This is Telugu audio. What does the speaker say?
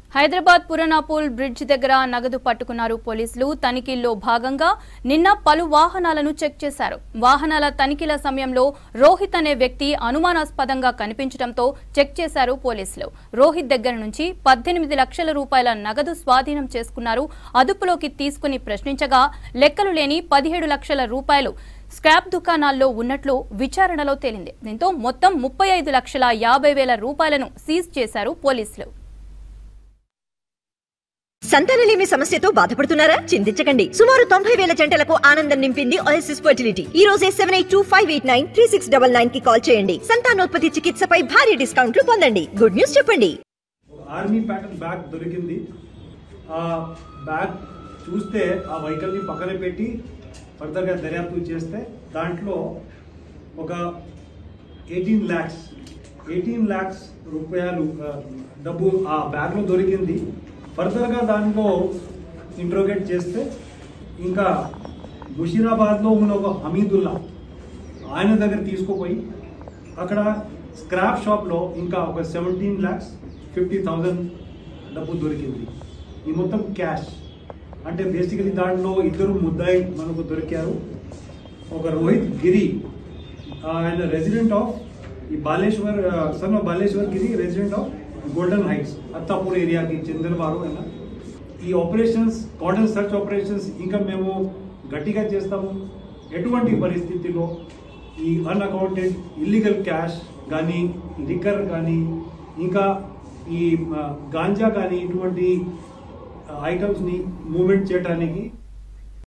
హైదరాబాద్ పురనాపూల్ బ్రిడ్జ్ దగ్గర నగదు పట్టుకున్నారు పోలీసులు తనిఖీల్లో భాగంగా నిన్న పలు వాహనాలను చెక్ చేశారు వాహనాల తనిఖీల సమయంలో రోహిత్ అనే వ్యక్తి అనుమానాస్పదంగా కనిపించడంతో చెక్ చేశారు పోలీసులు రోహిత్ దగ్గర నుంచి పద్దెనిమిది లక్షల రూపాయల నగదు స్వాధీనం చేసుకున్నారు అదుపులోకి తీసుకుని ప్రశ్నించగా లెక్కలు లేని పదిహేడు లక్షల రూపాయలు స్క్రాప్ దుకాణాల్లో ఉన్నట్లు విచారణలో తేలింది దీంతో మొత్తం ముప్పై ఐదు లక్షల యాభై వేల రూపాయలను సీజ్ చేశారు పోలీసులు సంతానలేమి సమస్యతో బాధపడుతున్నారా చింతించకండి సుమారు తొంభై వేల జంటలకు ఆనందం నింపింది ఓఎస్ఎస్ ఫర్టిలిటీ ఈ రోజే seven eight two five eight nine three six double nine కి కాల్ చేయండి సంతానోత్పత్తి చికిత్సపై భారీ డిస్కౌంట్లు పొందండి గుడ్ న్యూస్ చెప్పండి ఆర్మీ ప్యాటర్న్ బ్యాగ్ దొరికింది ఆ బ్యాగ్ చూస్తే ఆ వెహికల్ని పక్కన పెట్టి ఫర్దర్గా దర్యాప్తు చేస్తే దాంట్లో ఒక ఎయిటీన్ ల్యాక్స్ ఎయిటీన్ ల్యాక్స్ రూపాయలు ఆ, డబ్బు ఆ బ్యాగ్లో దొరికింది ఫర్దర్గా దాంట్లో ఇంట్రోగేట్ చేస్తే ఇంకా ముషీరాబాద్లో ఉన్న ఒక హమీదుల్లా ఆయన దగ్గర తీసుకుపోయి అక్కడ స్క్రాప్ షాప్లో ఇంకా ఒక సెవెంటీన్ ల్యాక్స్ ఫిఫ్టీ థౌజండ్ డబ్బు దొరికింది ఈ మొత్తం క్యాష్ అంటే బేసికలీ దాంట్లో ఇద్దరు ముద్దాయి మనకు దొరికారు ఒక రోహిత్ గిరి ఆ, ఆయన రెసిడెంట్ ఆఫ్ ఈ Baleshwar son of Baleshwar Giri resident of Golden Heights Attapur ఏరియాకి చెందిన వారు ఆయన ఈ ఆపరేషన్స్ కాటన్ సర్చ్ ఆపరేషన్స్ ఇంకా మేము గట్టిగా చేస్తాము ఎటువంటి పరిస్థితిలో ఈ అన్అకౌంటెడ్ ఇల్లీగల్ క్యాష్ కానీ లిక్కర్ కానీ ఇంకా ఈ ఆ, గాంజా కానీ ఇటువంటి ఐటమ్స్ని మూవ్మెంట్ చేయడానికి